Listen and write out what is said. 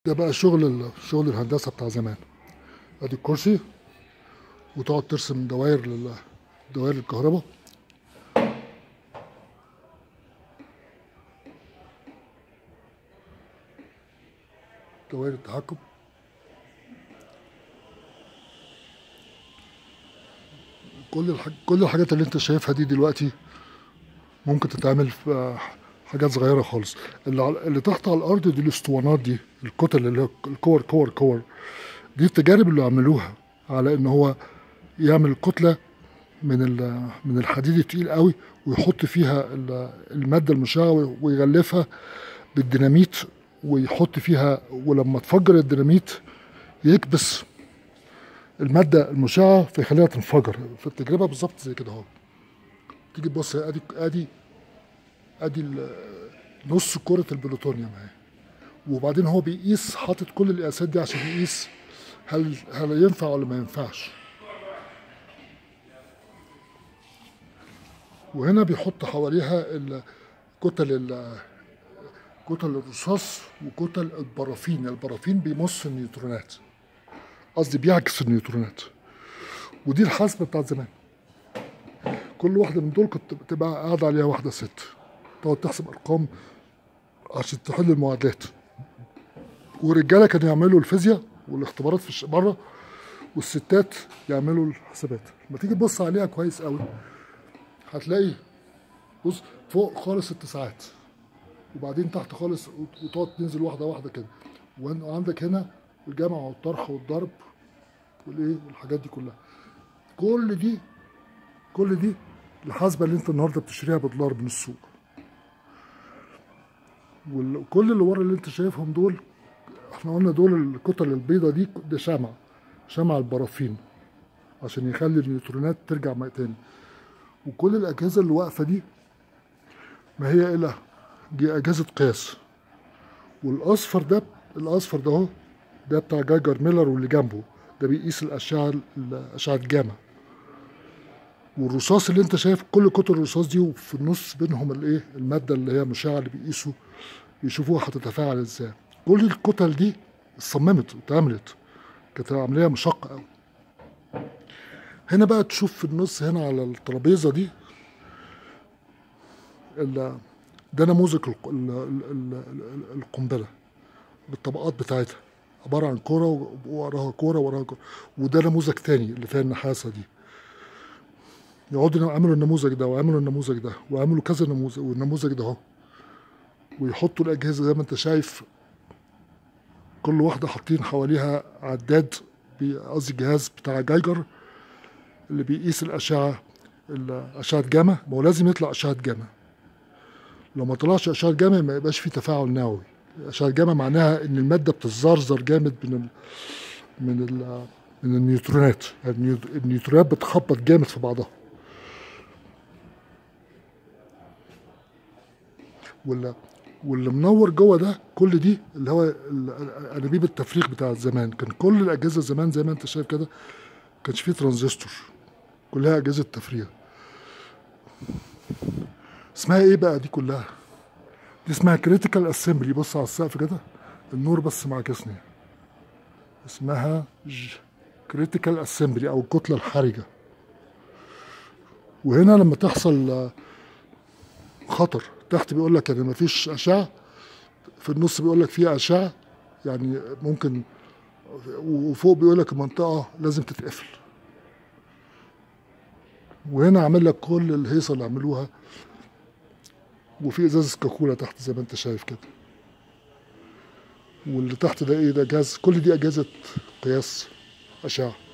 ده بقى شغل ال- شغل الهندسه بتاع زمان ادي الكرسي وتقعد ترسم دوائر لل دوائر الكهرباء دوائر التحكم كل الحاج... كل الحاجات اللي انت شايفها دي دلوقتي ممكن تتعمل في حاجات صغيره خالص اللي, على... اللي تحت على الارض دي الاسطوانات دي الكتل اللي هي الكور كور كور دي التجارب اللي عملوها على ان هو يعمل كتله من ال... من الحديد التقيل قوي ويحط فيها ال- الماده المشعه ويغلفها بالديناميت ويحط فيها ولما تفجر الديناميت يكبس الماده المشعه فيخليها تنفجر فالتجربه بالظبط زي كده اهو تيجي تبص ادي ادي ادي ال- نص كره البلوتونيوم اهي وبعدين هو بيقيس حاطط كل القياسات دي عشان يقيس هل هل ينفع ولا ما ينفعش وهنا بيحط حواليها ال- كتل ال- كتل الرصاص وكتل البرافين البرافين بيمص النيوترونات قصدي بيعكس النيوترونات ودي الحاسبه بتاعت زمان كل واحده من دول كنت بتبقى قاعده عليها واحده ست تقعد تحسب ارقام عشان تحل المعادلات والرجاله كانوا يعملوا الفيزياء والاختبارات في الش- بره والستات يعملوا الحسابات لما تيجي تبص عليها كويس قوي هتلاقي بص فوق خالص التسعات وبعدين تحت خالص وت- وتقعد تنزل واحده واحده كده وعن- وعندك هنا الجمع والطرح والضرب والايه والحاجات دي كلها كل دي كل دي الحاسبه اللي انت النهارده بتشتريها بدولار من السوق وكل اللي ورا اللي انت شايفهم دول احنا قلنا دول الكتل البيضة دي ده شمع شمع البرافين عشان يخلي النيوترونات ترجع ماء تاني وكل الأجهزة اللي واقفة دي ما هي إلا دي أجهزة قياس والأصفر ده الأصفر ده اهو ده بتاع جاجر ميلر واللي جنبه ده بيقيس الأشعة الأشعة الجاما والرصاص اللي انت شايف كل كتل الرصاص دي وفي النص بينهم الايه الماده اللي هي مشعه اللي بيقيسوا يشوفوها هتتفاعل ازاي كل الكتل دي اتصممت واتعملت كانت عمليه مشقه قوي هنا بقى تشوف في النص هنا على الترابيزه دي ال- ده نموذج الق- ال- ال- ال- ال- القنبله بالطبقات بتاعتها عباره عن كوره وراها كوره وراها كوره وده نموذج تاني اللي فيها النحاسه دي يقعدوا يعملوا النموذج ده ويعملوا النموذج ده ويعملوا كذا نموذج والنموذج ده اهو ويحطوا الاجهزه زي ما انت شايف كل واحده حاطين حواليها عداد بي- قصدي جهاز بتاع جايجر اللي بيقيس الاشعه ال- اشعه جاما ما هو لازم يطلع اشعه جاما لو ما طلعش اشعه جاما ما يبقاش في تفاعل نووي اشعه جاما معناها ان الماده بتتزرزر جامد من ال من ال من النيوترونات يعني النيو- النيوترونات بتخبط جامد في بعضها ولا واللي منور جوه ده كل دي اللي هو ال- انابيب التفريغ بتاع زمان كان كل الاجهزه زمان زي ما انت شايف كده كانش فيه ترانزستور كلها اجهزه تفريغ اسمها ايه بقى دي كلها دي اسمها كريتيكال اسمبلي بص على السقف كده النور بس معاكسني اسمها كريتيكال اسمبلي او الكتله الحرجه وهنا لما تحصل آه، خطر تحت بيقول لك يعني مفيش اشعه في النص بيقول لك فيها اشعه يعني ممكن وفوق بيقول لك المنطقه لازم تتقفل وهنا عامل لك كل الهيصه اللي عملوها وفي ازازه كاكولا تحت زي ما انت شايف كده واللي تحت ده ايه ده جهاز كل دي اجهزه قياس اشعه